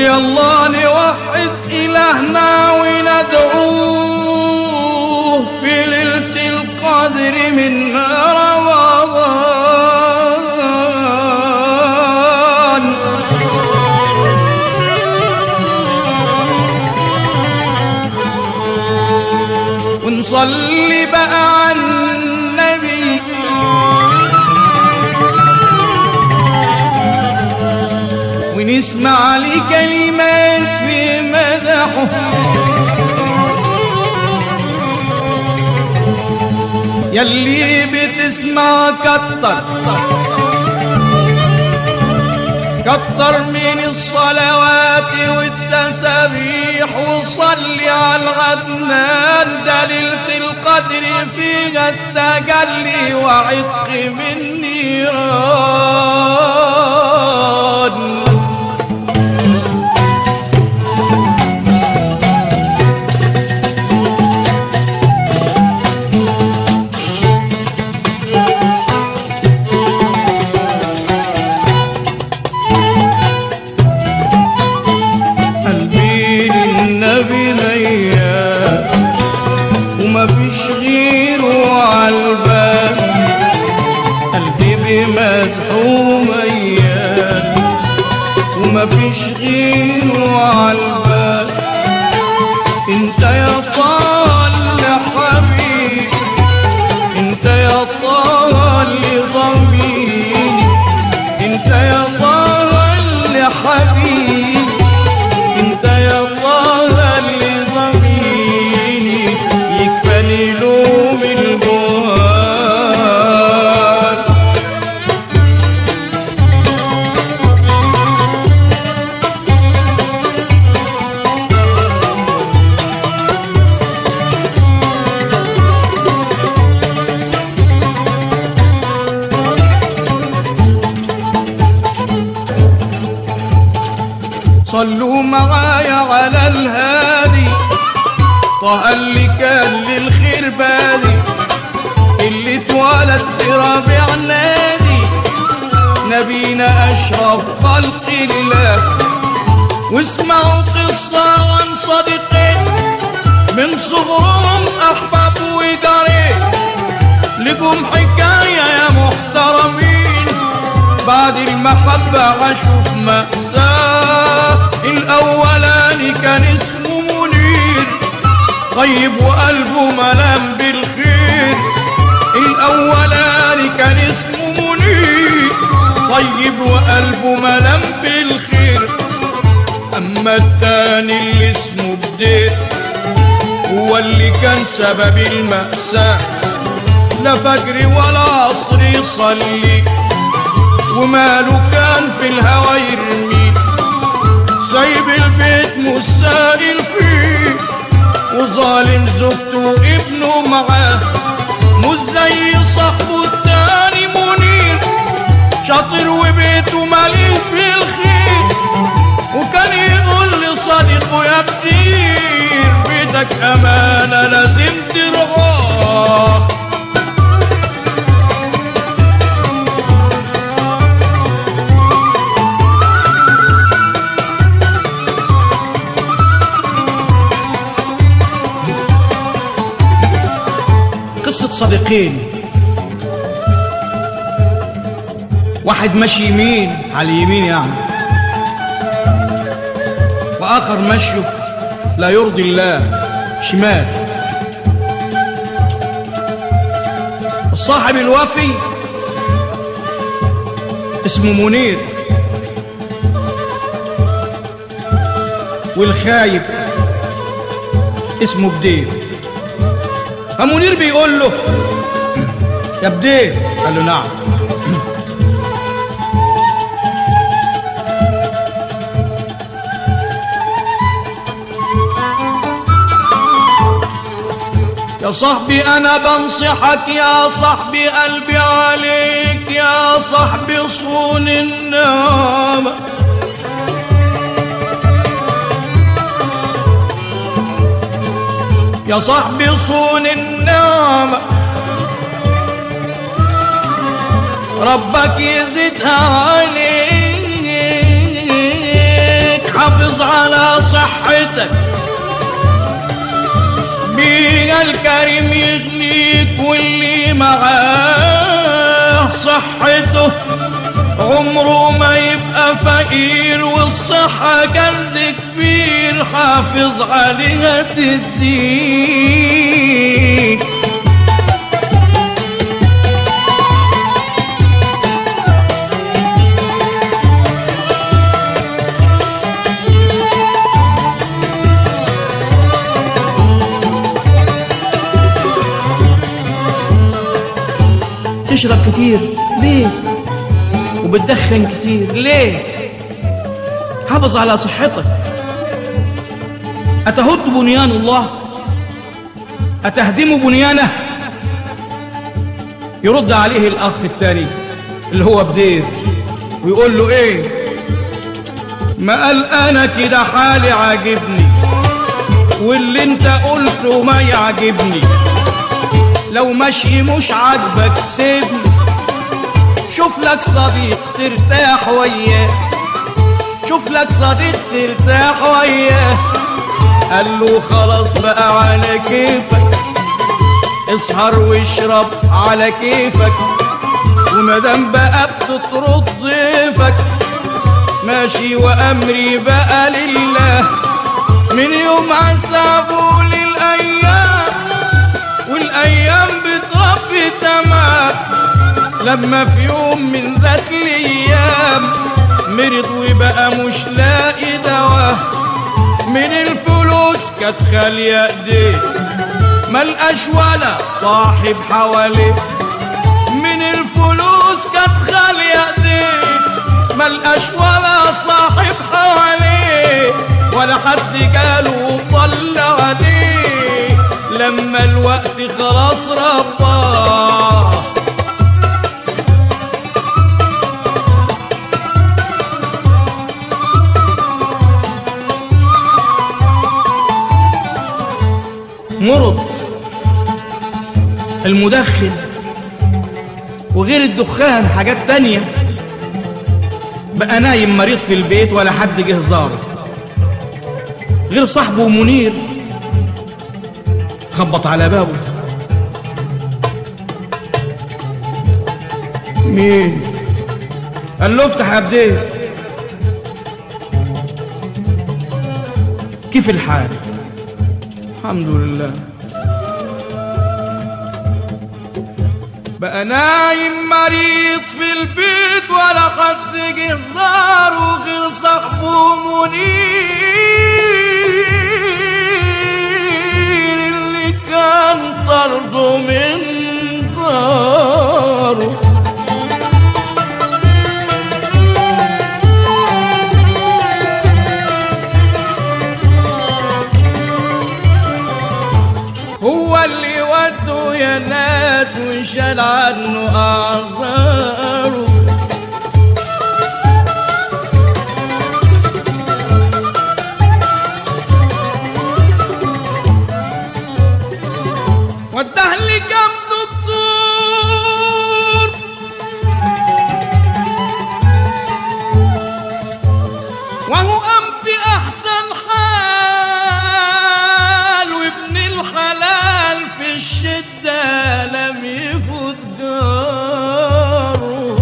ويلا نوحد إلهنا وندعوه في ليلة القدر من رمضان ونصلي بقى على النبي ونسمع لي كلمات في مدحه يلي بتسمع كتر كتر من الصلوات والتسابيح وصلي على الغدنان ده ليلة القدر فيها التجلي وعتق من نيران قلبي للنبي ميال وما فيش غيره عالبال قلبي بمدحه ميال وما فيش غيره عالبال انت يا طال حبيبي انت يا طال ضميري انت يا طال حبيبي انت يا الله اللي ضميني يكفاني لوم الجوال صلوا معايا على الهادي طه اللي كان للخير بادي اللي اتولد في ربيع نادي نبينا أشرف خلق الله واسمعوا قصة عن صديقين من صغرهم أحباب ودارين لكم حكاية يا محترمين بعد المحبة عاشوا في مأساة الأولاني كان اسمه منير طيب وقلبه ملام بالخير الأولاني كان اسمه منير طيب وقلبه ملام بالخير أما التاني اللي اسمه بدير هو اللي كان سبب المأساة لا فجر ولا عصر يصلي وماله كان في الهوى يرمي سايب البيت مسائل فيه وظالم زوجته وابنه معاه مش زي صاحبه التاني منير شاطر وبيته مليء بالخير وكان يقول لصديقه يا بدير بيتك أمانة لازم ترعاه قصة صديقين واحد ماشي يمين على اليمين يعني وآخر مشيه لا يرضي الله شمال الصاحب الوفي اسمه منير والخايب اسمه بدير فمنير بيقول له يا بدير قال له نعم يا صاحبي انا بنصحك يا صاحبي قلبي عليك يا صاحبي صون النعمه يا صاحبي صون النعمة ربك يزيدها عليك حافظ حافظ على صحتك بيها الكريم يغنيك واللي معاه صحته عمره ما يبقى فقير والصحة كنز كبير حافظ عليها تديك تشرب كتير ليه وبتدخن كتير ليه حافظ على صحتك أتهد بنيان الله أتهدم بنيانه يرد عليه الأخ التاني اللي هو بدير ويقول له إيه ما قال أنا كده حالي عاجبني واللي انت قلته ما يعجبني لو ماشي مش عاجبك سيبني شوف لك صديق ترتاح وياه شوف لك صديق ترتاح وياه قال له خلاص بقى على كيفك اسهر واشرب على كيفك ومادام بقى بتطرد ضيفك ماشي وامري بقى لله من يوم عسافوا للايام والايام بتربي تمام لما في يوم من ذات الايام مرض وبقى مش لاقي دواء من الفلوس كانت خالية ايديه ملقاش ولا صاحب حواليه من الفلوس كانت خالية ايديه ملقاش ولا صاحب حواليه ولا حد قاله طلع عليه لما الوقت خلاص رباه مرض المدخن وغير الدخان حاجات تانية بقى نايم مريض في البيت ولا حد جه زاره غير صاحبه منير خبط على بابه مين قال له افتح يا بدير كيف الحال الحمد لله بقى نايم مريض في البيت ولا حد جه زاره غير صاحبه منير اللي كان طرده من داره هو اللي وده يا ناس وشال عنه اعذاره وده لي كام دكتور وهو قام في احسن حال وابن الحلال في الشده لم يفوت جاره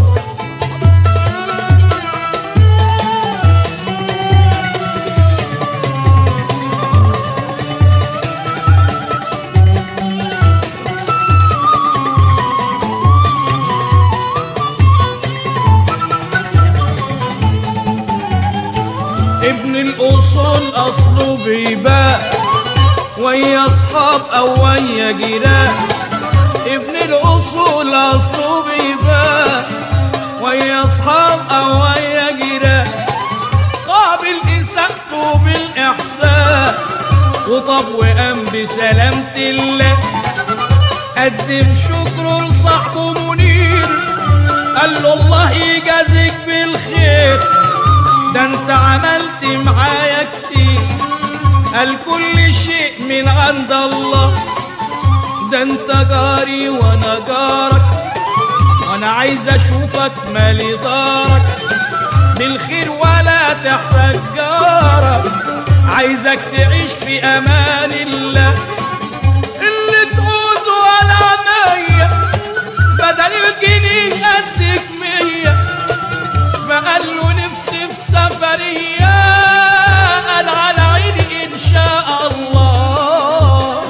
ابن الاصول اصله بيبان ويا اصحاب او ويا جيران ابن الاصول اصله بيبان ويا اصحاب او ويا جيران قابل اساءته بالاحسان وطب وقام بسلامة الله قدم شكره لصاحبه منير قال له الله يجازيك بالخير ده انت عملت معايا كتير قال كل شيء من عند الله ده انت جاري وانا جارك وانا عايز اشوفك مالي دارك بالخير ولا تحتاج جارة عايزك تعيش في امان الله اللي تعوزه على عينيا بدل الجنيه قدك مية فقال له نفسي في سفرية قال على عيني ان شاء الله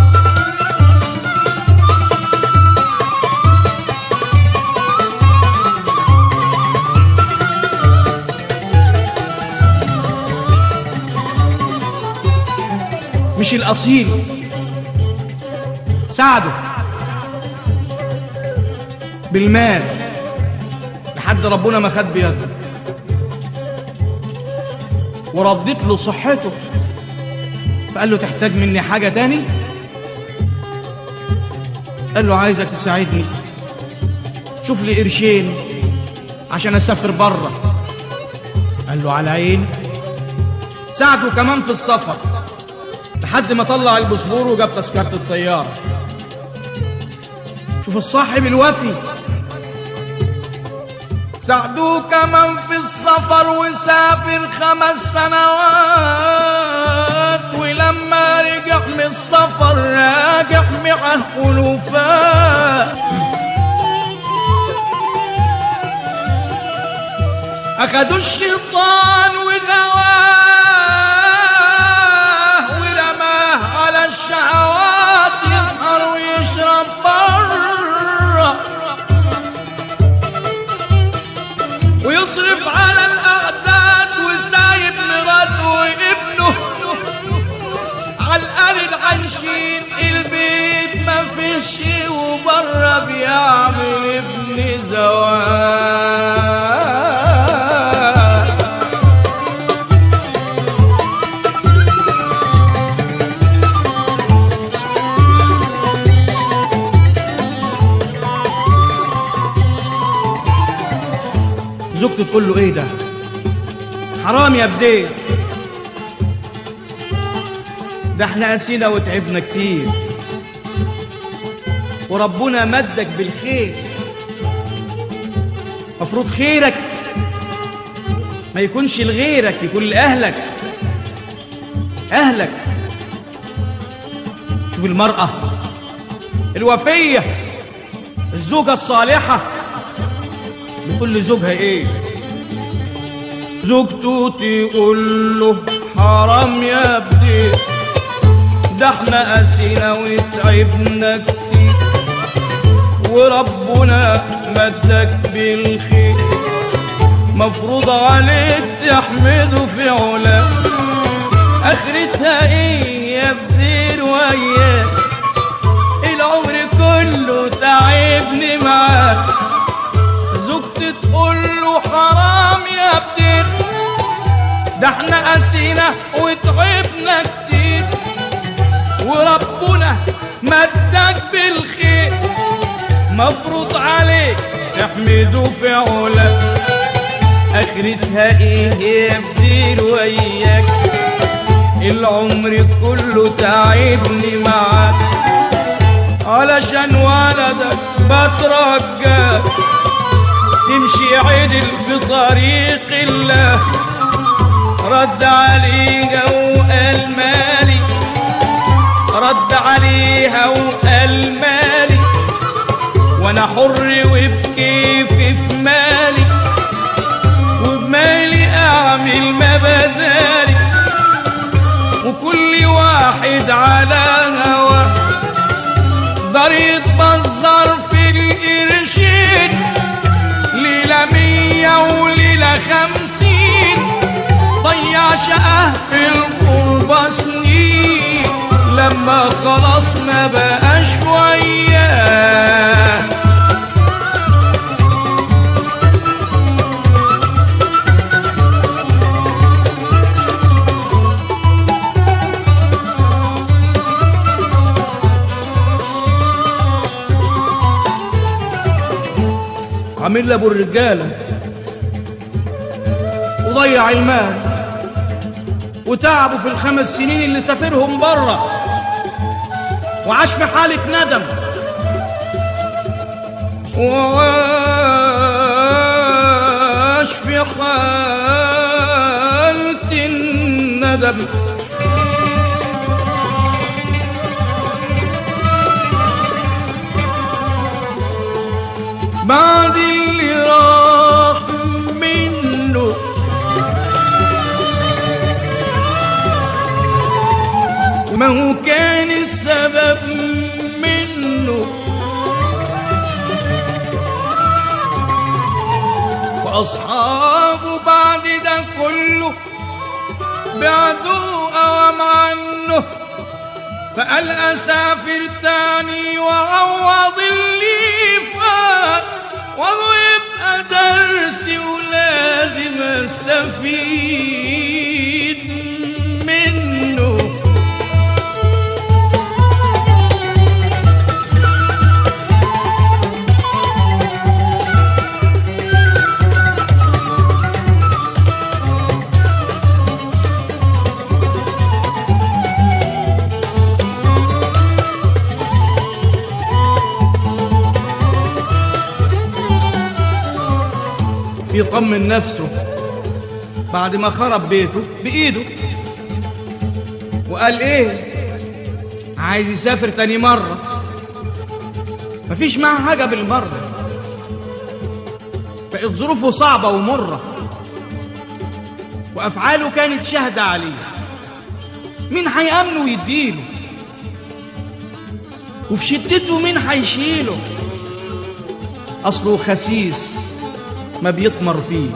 مش الأصيل ساعده بالمال لحد ربنا ما خد بيده ورديت له صحته فقال له تحتاج مني حاجة تاني قال له عايزك تساعدني شوف لي قرشين عشان اسافر بره قال له على عيني ساعده كمان في السفر لحد ما طلع الباسبور وجاب تذكرة الطيارة شوف الصاحب الوفي ساعدوه كمان في السفر وسافر خمس سنوات ولما رجع من السفر راجع معه ألوفات أخدوا الشيطان وغواه ورماه على الشهوات يسهر ويشرب بره ويصرف على الأعداد وسايب مراته وابنه على الأرض عايشين البيت ما فيش وبره بيعمل ابن زواج زوجته تقول له ايه ده حرام يا بدير ده احنا قسينا وتعبنا كتير وربنا مدك بالخير مفروض خيرك ما يكونش لغيرك يكون لأهلك أهلك شوف المرأة الوفية الزوجة الصالحة بتقول لزوجها ايه زوجته تقول له حرام يا ابني ده احنا قاسينا وتعبنا كتير وربنا مدك بالخير مفروض عليك تحمده في علا اخرتها ايه يا بدير وياك العمر كله تعبني معاك زوجتي تقول له حرام يا بدير ده احنا قاسينا وتعبنا كتير وربنا مدك بالخير مفروض عليك تحمده في علا اخرتها ايه يا بدير وياك العمر كله تعبني معاك علشان ولدك بترجاك تمشي عدل في طريق الله رد عليها وقال مالي رد عليها وقال مالي وانا حر وبكيفي في مالي وبمالي اعمل ما بدالي وكل واحد على هوا دار يتبذر في القرشين ليلة مية وليلة خمسين ضيع شقه في الغربة سنين لما خلاص ما بقى شوية عامل ابو الرجاله وضيع المال وتعبوا في الخمس سنين اللي سافرهم بره وعاش في حالة ندم وعاش في في حالة الندم بعد اللي راح منه وما هو كان السبب منه وأصحابه بعد ده كله بعدوا أوام عنه فقال أسافر تاني وعوض اللي فات وهو يبقى درسي ولازم استفيد منه يطمن نفسه بعد ما خرب بيته بإيده وقال إيه عايز يسافر تاني مرة مفيش معاه حاجة بالمرة بقت ظروفه صعبة ومرة وأفعاله كانت شهدة عليه مين هيأمنه ويديله وفي شدته مين هيشيله أصله خسيس ما بيطمر فيه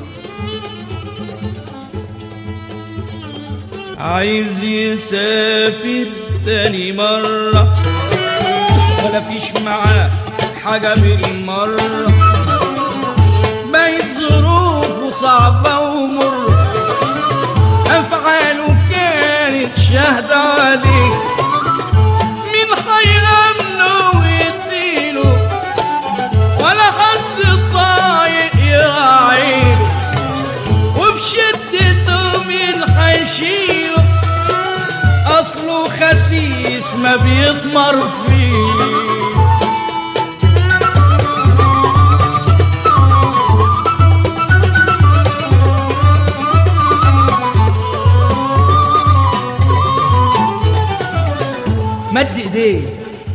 عايز يسافر تاني مرة ولا فيش معاه حاجة بالمرة بقت ظروفه صعبة ومرة أفعاله كانت شاهدة عليه مين هيأمنه ويديله ولا حد طايق يراعيله وفي شدته مين هيشيله أصله خسيس ما بيضمر فيه مد ايديه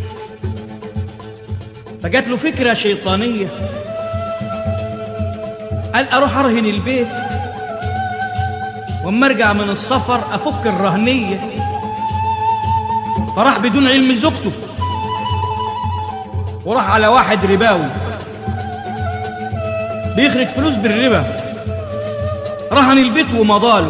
فجات له فكرة شيطانية قال أروح أرهن البيت وأما أرجع من السفر أفك الرهنية فراح بدون علم زوجته وراح على واحد رباوي بيخرج فلوس بالربا رهن البيت ومضاله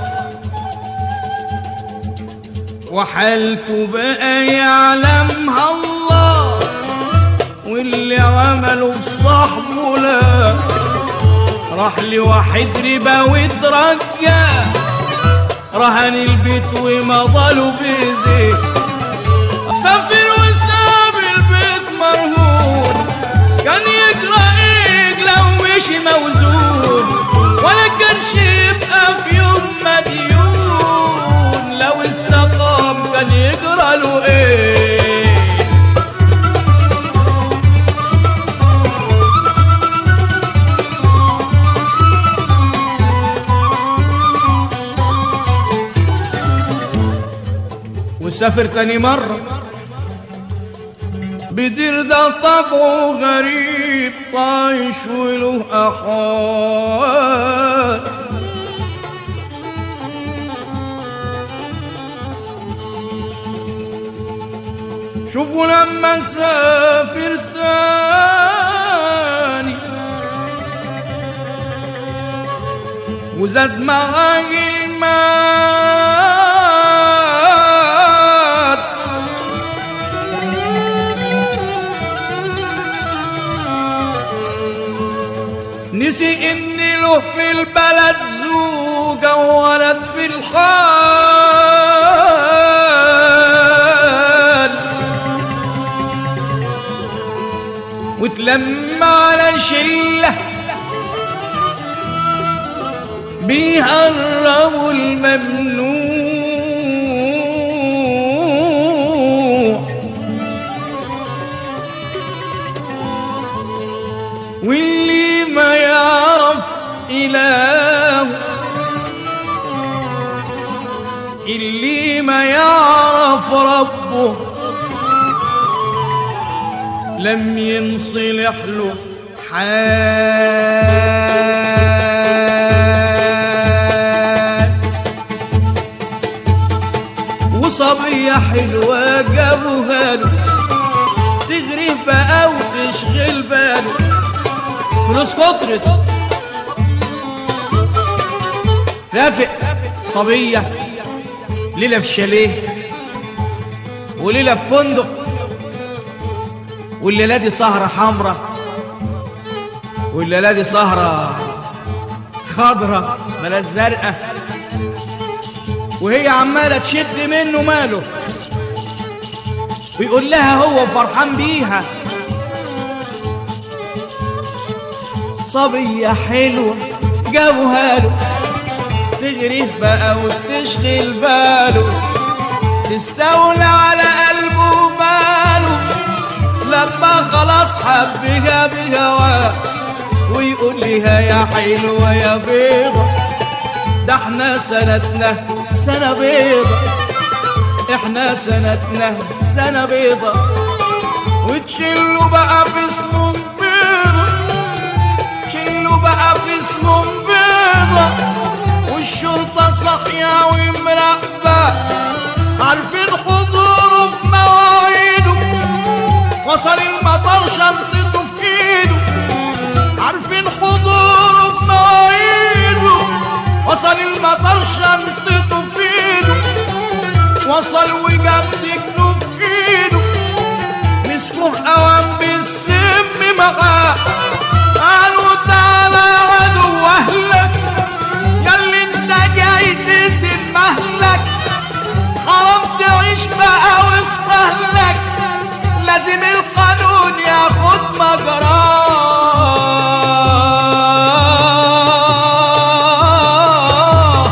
وحالته بقى يعلمها الله واللي عمله في صاحبه لا راح لواحد ربا واترجى رهن البيت ومضاله بايديه سافر وساب البيت مرهون كان يجرى ايه لو مشي موزون ولا كانش يبقى في يوم مديون لو استقام كان يجرى له ايه وسافر تاني مرة بدير ده طبعه غريب طايش وله أحوال شوفوا لما سافر تاني وزاد معاه المال نسي ان له في البلد زوجة وولد في الحال وتلم على شلة بيهربوا الممنوع واللي ما يعرف إله اللي ما يعرف ربه لم ينصلح له حال وصبية حلوة جابوها له تغرب بقى وتشغل باله فلوس كترت رافق صبية ليلة في شاليه وليلة في فندق والليلة دي سهرة حمرة والليلة دي سهرة خضرة بلا زرقاء وهي عمالة تشد منه ماله ويقول لها هو فرحان بيها صبية حلوة جابوها له تغريه بقى وتشغل باله تستولى على قلبه وماله لما خلاص حبها بهواه ويقول لها يا حلوة يا بيضة ده احنا سنتنا سنة بيضة احنا سنتنا سنة بيضة وتشيلوا بقى في اسمه بيضة تشيلوا بقى في اسمه بيضة والشرطة صاحية ومراقبة عارفين حضوره في مواعيده وصل المطر شنطته في ايده عارفين حضوره في مواعيده وصل المطر شنطته في ايده وصل وجاب سجنه في ايده مسكوه اوام بالسم معاه قالوا تعالى يا عدو اهلك ياللي انت جاي تسيب مهلك حرام تعيش بقى وسط اهلك لازم القانون ياخد مجراه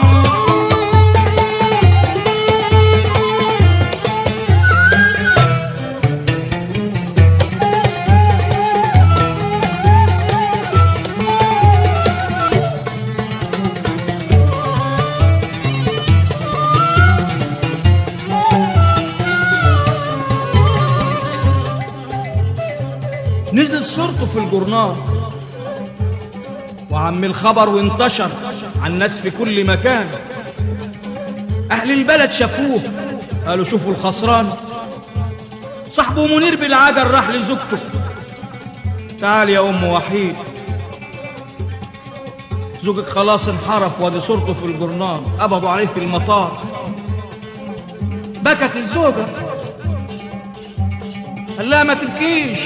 نزلت صورته في الجورنال وعم الخبر وانتشر على الناس في كل مكان أهل البلد شافوه قالوا شوفوا الخسران صاحبه منير بالعجل راح لزوجته تعال يا أم وحيد زوجك خلاص انحرف وادي صورته في الجورنال قبضوا عليه في المطار بكت الزوجة قال لها ما تبكيش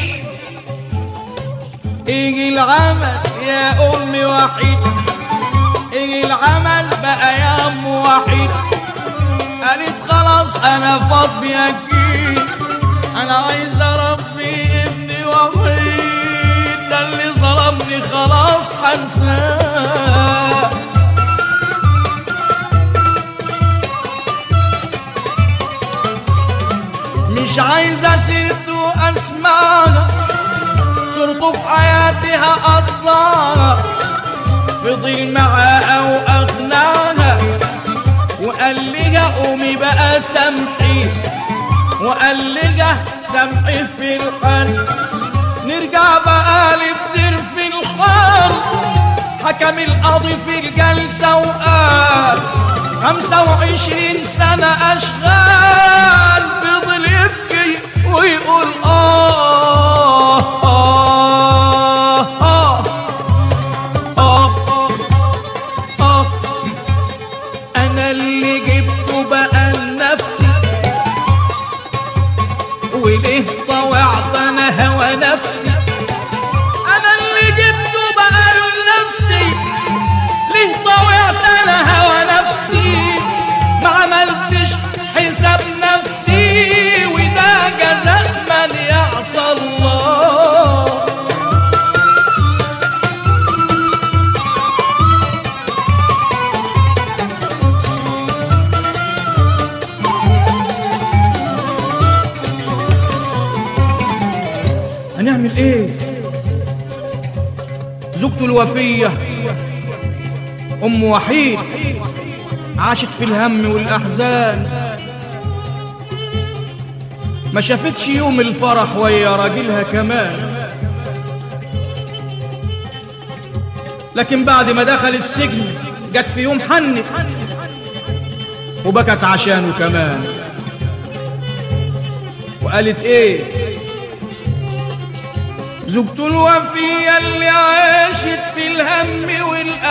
يجي العمل يا أمي وحيد يجي العمل بقى يا أم وحيد قالت خلاص أنا فاضي أكيد أنا عايز أربي ابني وحيد ده اللي ظلمني خلاص هنساه مش عايزة سيرته أسمعها صرته في حياتها قطعها فضل معاها وأغناها وقال لها قومي بقى سامحي وقال لها سامحي في الحال نرجع بقى لبدر في الحال حكم القاضي في الجلسة وقال خمسة وعشرين سنة أشغال فضل يبكي ويقول آه آه آه آه آه آه أنا اللي جبته بقى لنفسي وليه طوعت أنا هوى نفسي أنا اللي جبته بقى لنفسي ليه طوعت أنا هوى نفسي ما عملتش حساب نفسي وده جزاء من يعصى الله هنعمل ايه زوجته الوفية أم وحيد عاشت في الهم والأحزان ما شافتش يوم الفرح ويا راجلها كمان لكن بعد ما دخل السجن جت في يوم حنت وبكت عشانه كمان وقالت ايه زوجته الوفية اللي عاشت في الهم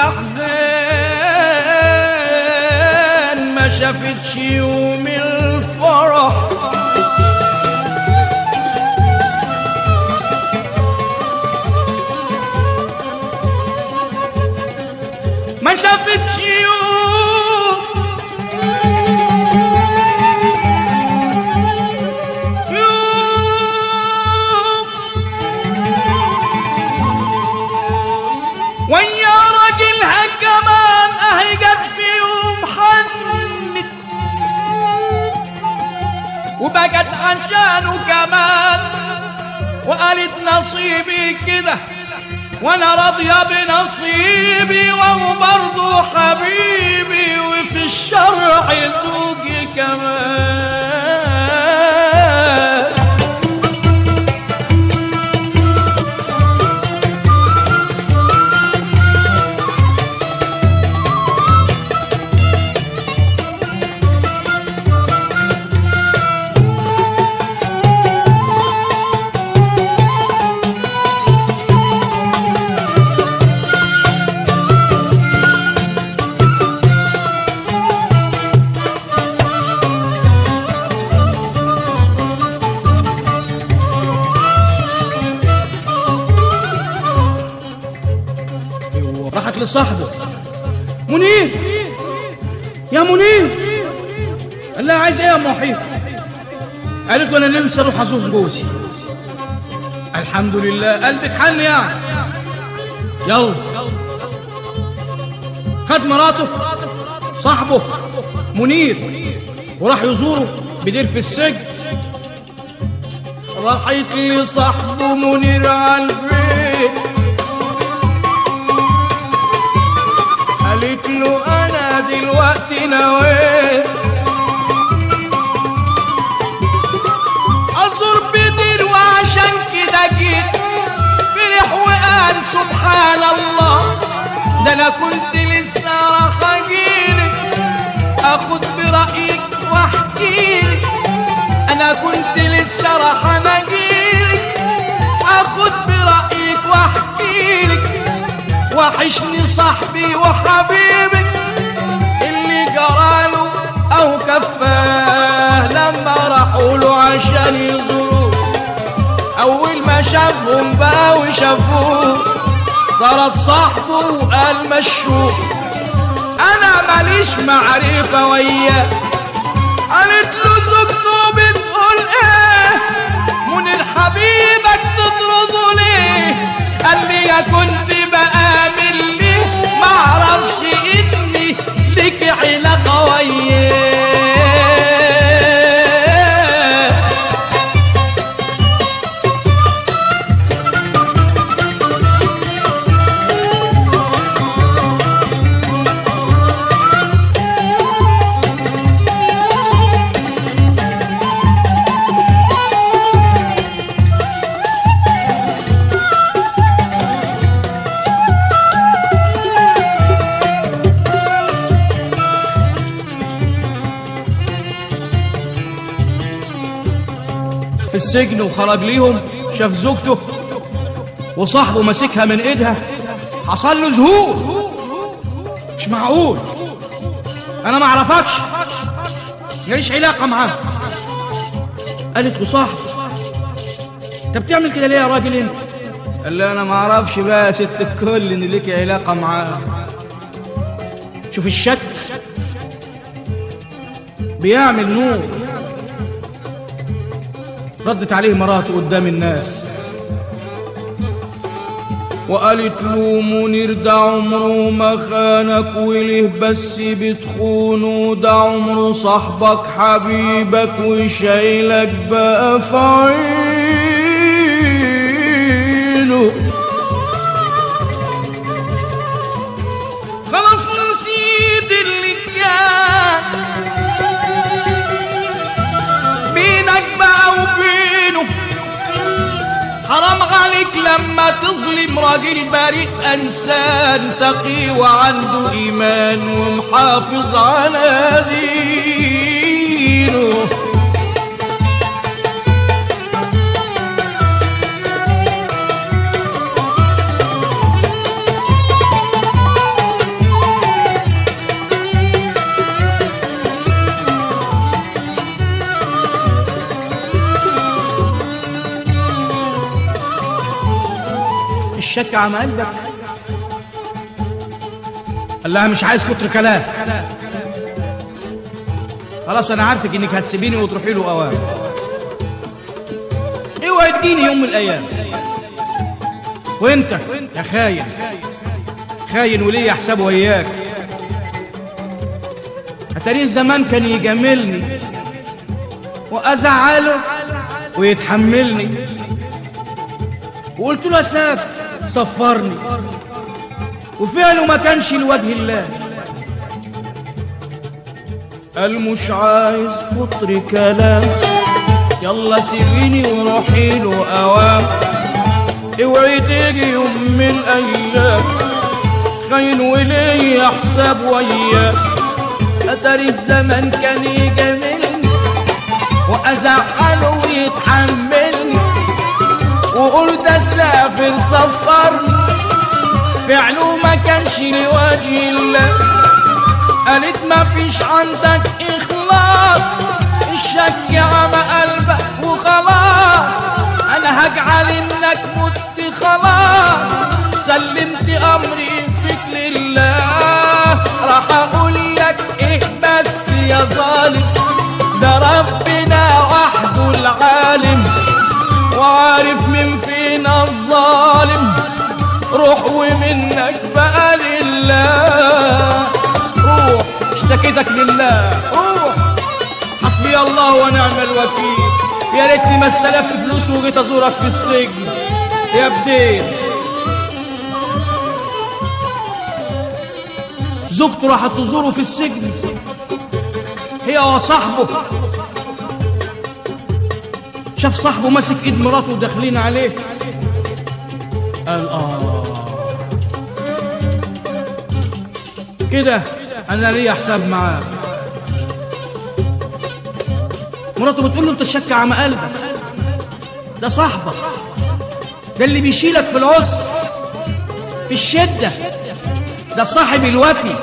والأحزان ما شافتش يوم الفرح ما شافتش يوم يوم ويا راجلها كمان اهي جت في يوم حنت وبكت عشانه كمان وقالت نصيبي كده وانا راضية بنصيبي وهو برضه حبيبي وفي الشرع زوجي كمان راحت لصاحبه منير يا منير قال لها عايز ايه يا ام وحيد قالت له انا نفسي اروح ازور جوزي الحمد لله قلبك حن يعني يلا خد مراته صاحبه منير وراح يزوره بدير في السجن راحت لصاحبه منير على البيت قالت له انا دلوقتي نويت ازور بدر وعشان كده جيت فرح وقال سبحان الله ده انا كنت لسه راح اجيلك اخد برايك واحكيلك انا كنت لسه راح اجيلك اخد برايك واحكيلك وحشني صاحبي وحبيبي اللي جراله او كفاه لما راحوا له عشان يزوروه اول ما شافهم بقى وشافوه طرد صاحبه وقال مشوه انا ماليش معرفه وياه قالت له زوجته بتقول ايه منير حبيبك تطرده ليه قال لي يا كنت بآمن ليه معرفش اني لك علاقة وياه في السجن وخرج ليهم شاف زوجته وصاحبه ماسكها من ايدها حصل له ذهول مش معقول انا ما اعرفكش ماليش علاقه معاه قالت له صاحب انت بتعمل كده ليه يا راجل انت قال لي انا ما اعرفش بقى يا ست الكل ان ليك علاقه معاه شوف الشك بيعمل نور ردت عليه مراته قدام الناس وقالت له منير ده عمره ما خانك وليه بس بتخونه ده عمره صاحبك حبيبك وشايلك بقى في عينه عليك لما تظلم راجل بريء انسان تقي وعنده ايمان ومحافظ على دينه الشك عم قلبك قال لها مش عايز كتر كلام خلاص انا عارفك انك هتسيبيني وتروحي له اوام اوعي تجيني يوم من الايام وانت يا خاين خاين وليه حساب وياك اتاريه زمان كان يجاملني وازعله ويتحملني وقلت له اساف صفرني وفعله ما كانش لوجه الله قال مش عايز كتر كلام يلا سيبيني وروحي له اوام اوعي تيجي يوم من الايام خاين وليا حساب وياك اتاري الزمن كان يجاملني وازعله ويتحملني وقلت اسافر صفرني فعله ما كانش لوجه الله قالت ما فيش عندك اخلاص الشك عمى قلبك وخلاص انا هجعل انك مت خلاص سلمت امري فيك لله راح اقول لك ايه بس يا ظالم ده ربنا وحده العالم وعارف من فينا الظالم روح ومنك بقى لله روح اشتكيتك لله روح حسبي الله ونعم الوكيل يا ريتني ما استلفت فلوس وجيت ازورك في السجن يا بدين زوجته راحت تزوره في السجن هي وصاحبه شاف صاحبه ماسك ايد مراته وداخلين عليه قال اه كده انا ليا حساب معاه مراته بتقول له انت الشك عم قلبك ده صاحبك ده اللي بيشيلك في العسر في الشده ده الصاحب الوفي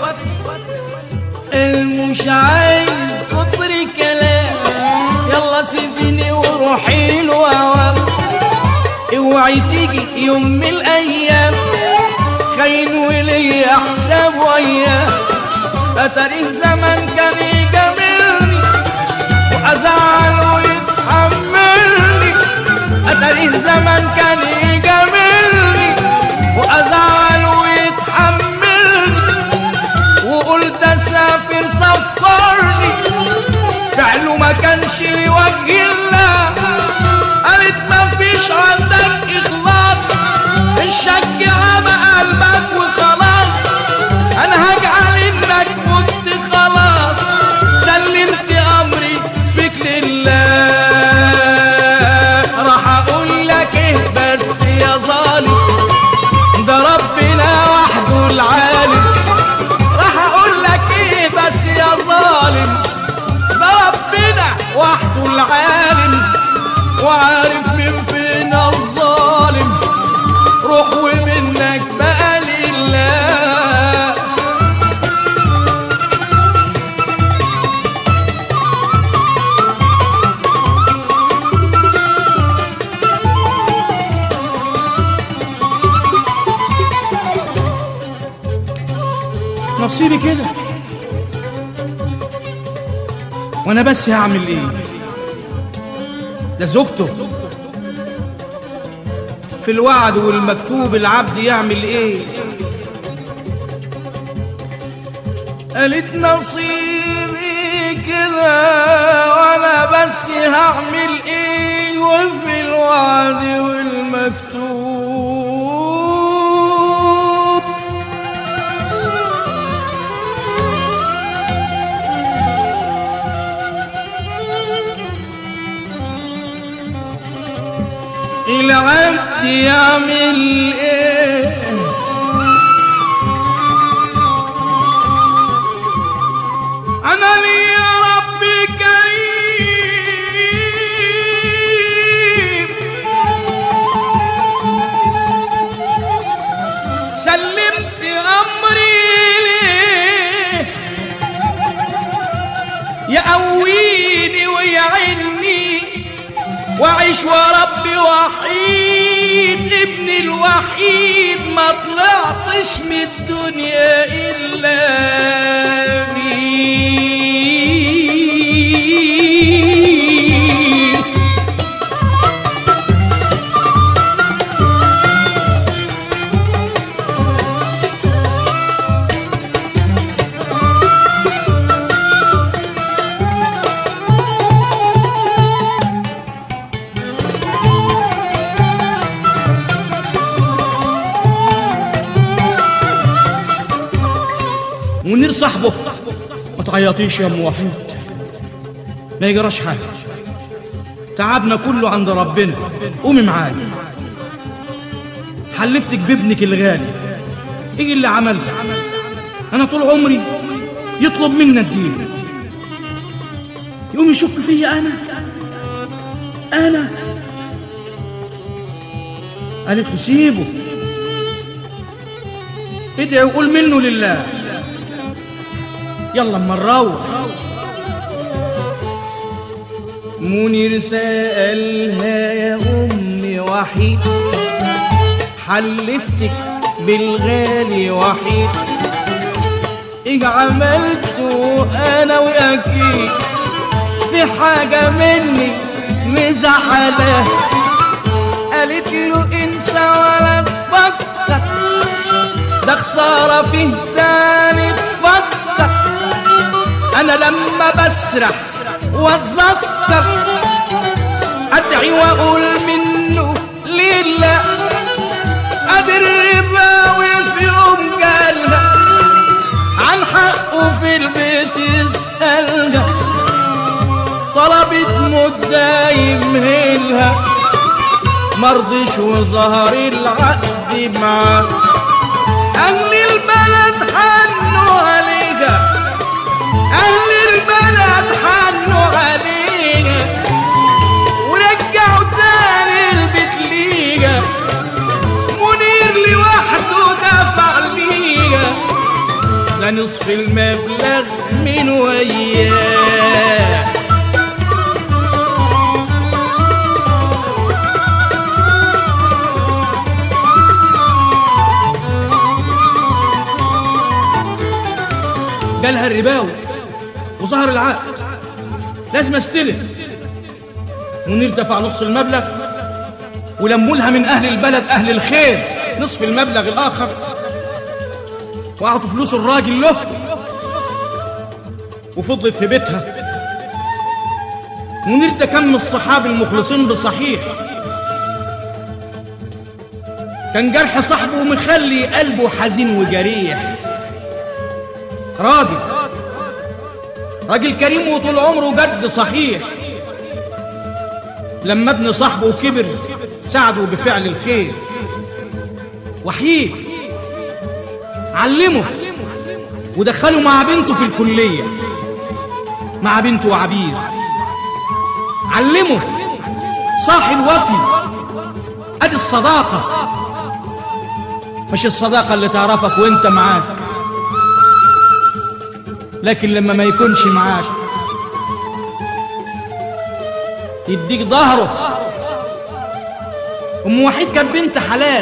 المش عايز كتر كلام يلا سيبيني وروحي له اوام اوعي تيجي يوم من الايام خاين وليا حساب وياه اتاريه زمان كان يجاملني وازعل ويتحملني اتاريه زمان كان يجاملني وازعل ويتحملني وقلت اسافر صفرني فعله ما كانش لوجه الله قالت ما فيش عندك اخلاص الشك عمى قلبك وخلاص انا هجعل انك مت خلاص سلمت امري فيك لله راح اقول لك ايه بس يا ظالم ده ربنا وحده العالم راح اقول لك ايه بس يا ظالم ده ربنا وحده العالم وعارف من فين الظالم روح ومنك بقى لله نصيبي كده وانا بس هعمل ايه ده زوجته في الوعد والمكتوب العبد يعمل ايه قالت نصيبي كده وانا بس هعمل ايه وفي الوعد والمكتوب العبد يعمل يعمل ايه عملي يا رب كريم سلمت امري ليه يقويني ويعني واعيش وربي وحيد ابني الوحيد ما طلعتش من الدنيا الا بيه منير صاحبه ما تعيطيش يا ام وحيد ما يجراش حاجه تعبنا كله عند ربنا قومي معايا حلفتك بابنك الغالي ايه اللي عملته انا طول عمري يطلب منا الدين يقوم يشك فيا انا انا قالت له سيبه ادعي وقول منه لله يلا اما نروح منير سألها يا أمي وحيد حلفتك بالغالي وحيد إيه عملته أنا وياكي في حاجة مني مزعلة قالت له انسى ولا تفكر ده خسارة فيه تاني تفكر انا لما بسرح واتذكر ادعي واقول منه لله ادي الرباوي في يوم قالها عن حقه في البيت يسألها طلبت مدة يمهلها مرضش وظهر العقد معاه أهل البلد حنوا عليها أهل البلد حنوا عليها ورجعوا تاني البيت ليها منير لوحده دفع ليها ده نصف المبلغ من وياه جالها الرباوي وظهر العقد لازم استلم منير دفع نص المبلغ ولموا لها من اهل البلد اهل الخير نصف المبلغ الاخر واعطوا فلوس الراجل له وفضلت في بيتها منير ده كان من الصحابة المخلصين بصحيح كان جرح صاحبه مخلي قلبه حزين وجريح راجل راجل كريم وطول عمره جد صحيح لما ابن صاحبه كبر ساعده بفعل الخير وحيد علمه ودخله مع بنته في الكلية مع بنته وعبيد علمه صاحي الوفي ادي الصداقة مش الصداقة اللي تعرفك وانت معاك لكن لما ما يكونش معاك يديك ظهره ام وحيد كانت بنت حلال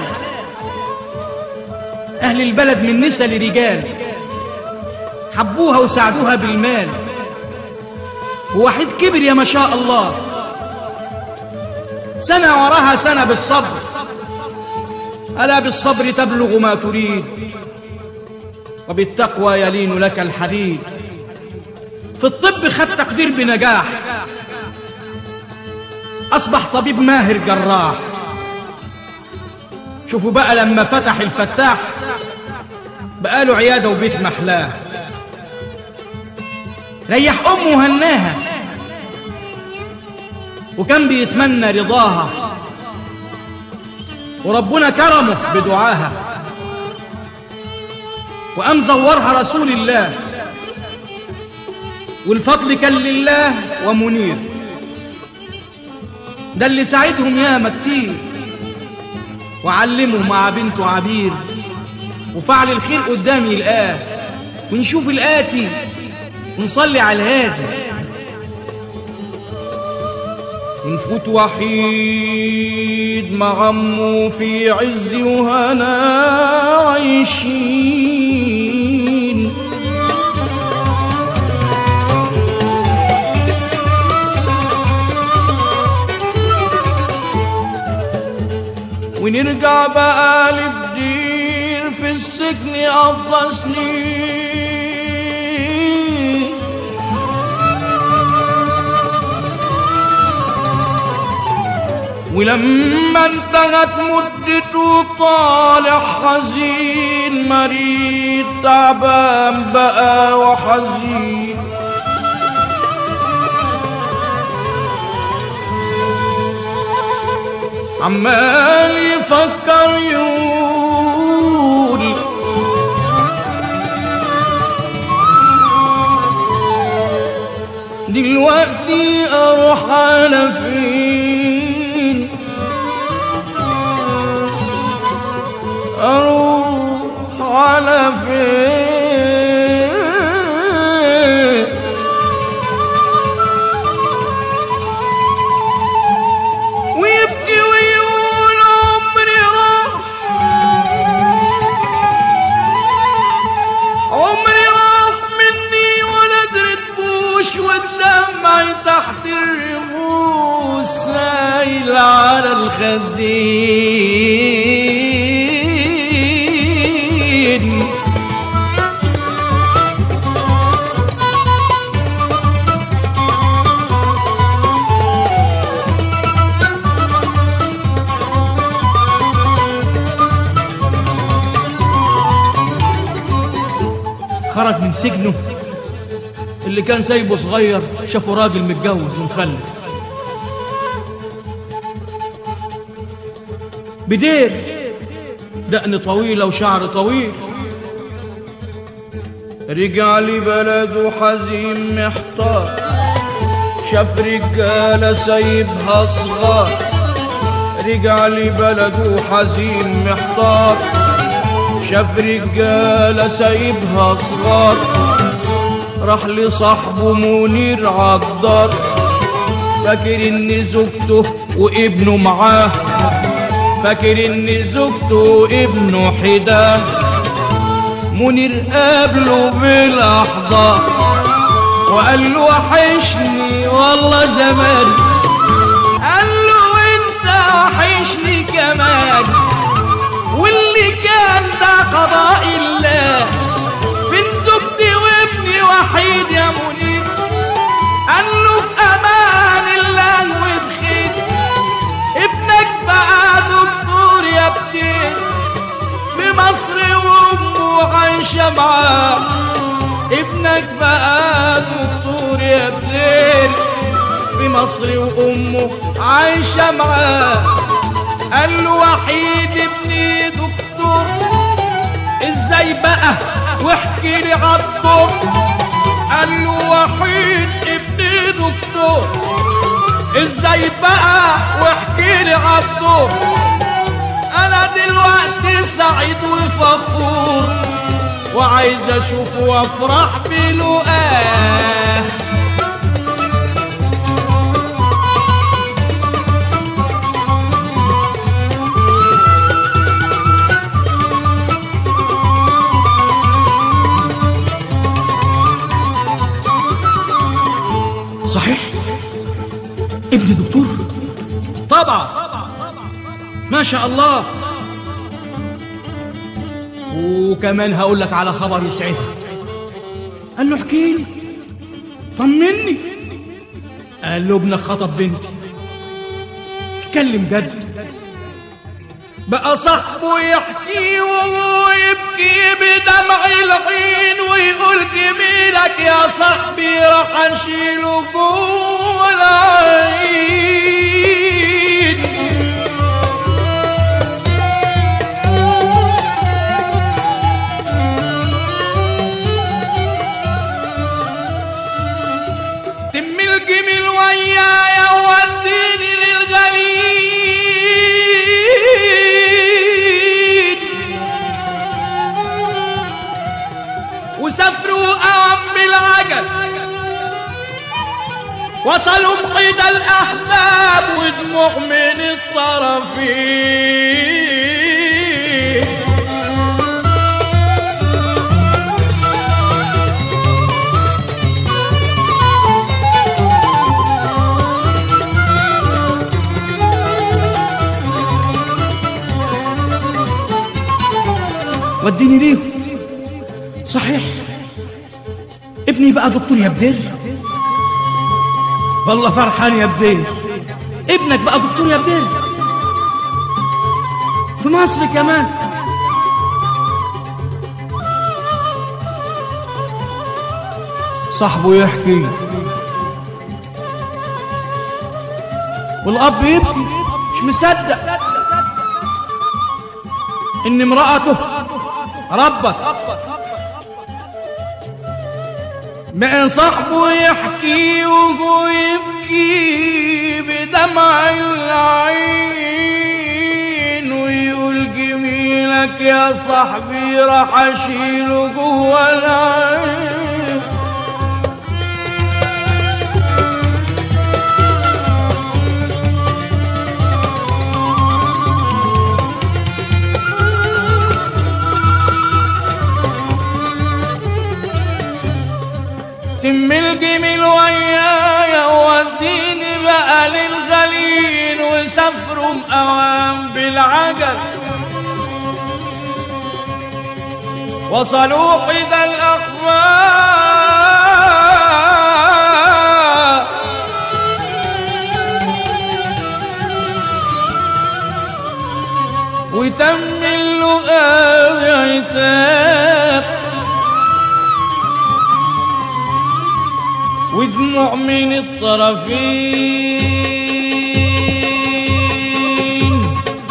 اهل البلد من نساء لرجال حبوها وساعدوها بالمال ووحيد كبر يا ما شاء الله سنة وراها سنة بالصبر ألا بالصبر تبلغ ما تريد وبالتقوى يلين لك الحديد في الطب خد تقدير بنجاح أصبح طبيب ماهر جراح شوفوا بقى لما فتح الفتاح بقى له عيادة وبيت محلاه ريح أمه هناها وكان بيتمنى رضاها وربنا كرمه بدعاها وقام زورها رسول الله والفضل كان لله ومنير ده اللي ساعدهم ياما كتير وعلمه مع بنته عبير وفعل الخير قدامي الآه ونشوف الآتي ونصلي على الهادي ونفوت وحيد مع عمه في عز وهنا عايشين ونرجع بقى لبدير في السجن قضى سنين ولما انتهت مدته طالع حزين مريض تعبان بقى وحزين عمال يفكر يقول دلوقتي اروح على فين اروح على فين ويبكي ويقول عمري راح عمري راح مني ولا درتبوش والدمع تحت الرموش سايل على الخدين خرج من سجنه اللي كان سايبه صغير شافه راجل متجوز ومخلف بدير دقن طويلة وشعر طويل رجع لبلده حزين محتار شاف رجالة سايبها صغار رجع لبلده حزين محتار شاف رجالة سايبها صغار راح لصاحبه منير عالدار فاكر ان زوجته وابنه معاه فاكر ان زوجته وابنه حداه منير قابله بالاحضان وقال له وحشني والله زمان قال له انت وحشني كمان واللي كان ده قضاء الله فين زوجتي وابني وحيد يا منير قال له في امان الله وبخير ابنك بقى دكتور يا ابني في مصر وامه عايشه معاه ابنك بقى دكتور يا ابني في مصر وامه عايشه معاه قال له وحيد ابني دكتور ازاي بقى واحكي لي عالدور قال له وحيد ابني دكتور ازاي بقى واحكي لي عالدور انا دلوقتي سعيد وفخور وعايز اشوفه وافرح بلقاه صحيح ابن دكتور طبعا ما شاء الله وكمان هقول لك على خبر يسعدك قال له احكي لي طمني قال له ابنك خطب بنتي اتكلم جد بقى صاحبه يحكي وهو يبكي بدمع العين ويقول جميلك يا صاحبي راح اشيله جوه العين وسافروا قام بالعجل وصلوا محيط الأحباب ودموع من الطرفين وديني ليه صحيح ابني بقى دكتور يا بدير والله فرحان يا بدير ابنك بقى دكتور يا بدير في مصر كمان صاحبه يحكي والاب يبكي مش مصدق ان امرأته ربت بقى صاحبه يحكي وهو يبكي بدمع العين ويقول جميلك يا صاحبي راح اشيله جوه العين تم الجميل ويايا وديني بقى للغليل وسافروا مقوام بالعجل وصلوا حدى الأخبار وتم اللقاء عتاب ودموع من الطرفين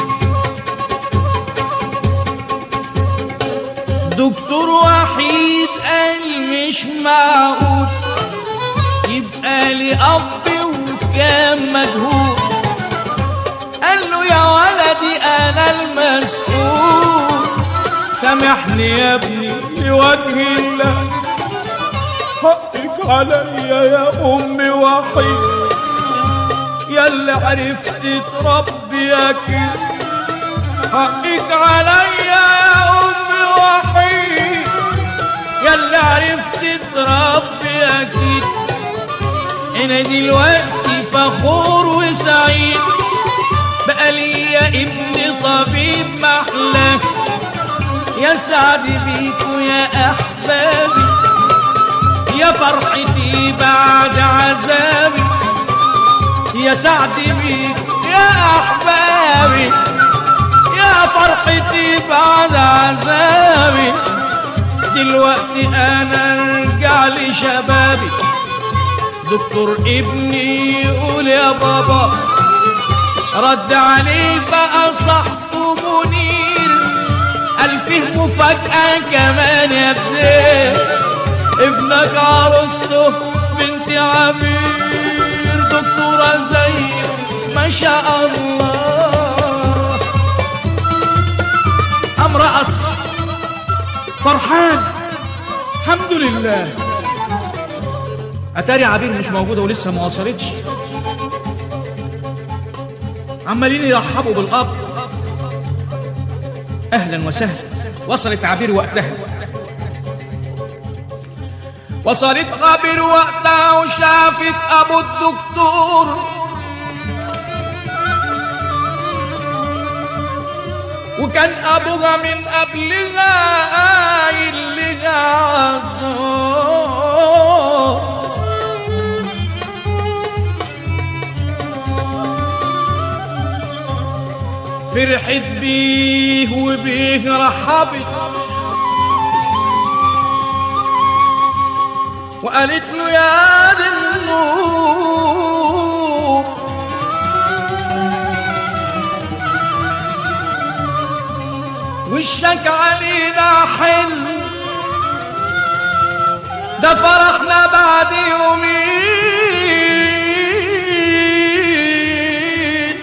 دكتور وحيد قال مش معقول يبقى لي اب وكان مجهول قال له يا ولدي انا المسؤول سامحني يا ابني لوجه الله حقك عليا يا امي وحيد يا اللي عرفت تربي اكيد حقك عليا يا امي وحيد يا اللي عرفت تربي اكيد انا دلوقتي فخور وسعيد بقى ليا ابن طبيب محلى يا سعد بيكوا يا احبابي يا فرحتي بعد عذابي يا سعد بيك يا احبابي يا فرحتي بعد عذابي دلوقتي انا ارجع لشبابي دكتور ابني يقول يا بابا رد عليه بقى صحفه منير قال فيه مفاجأة كمان يا ابني ابنك عروسته بنت عبير دكتورة زي ما شاء الله أم رقص فرحان الحمد لله أتاري عبير مش موجودة ولسه ما وصلتش عمالين يرحبوا بالأب أهلا وسهلا وصلت عبير وقتها وصلت عبير وقتها وشافت أبو الدكتور وكان أبوها من قبلها قايل لها عالدور فرحت بيه وبيه رحبت وقالت له يا دي النور وشك علينا حلم ده فرحنا بعد يومين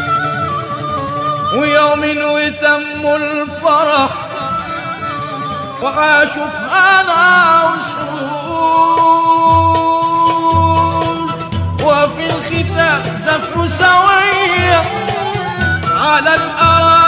ويوم وتم الفرح وعاشوا في هنا وسرور وفي الختام سافروا سوية على الأراضي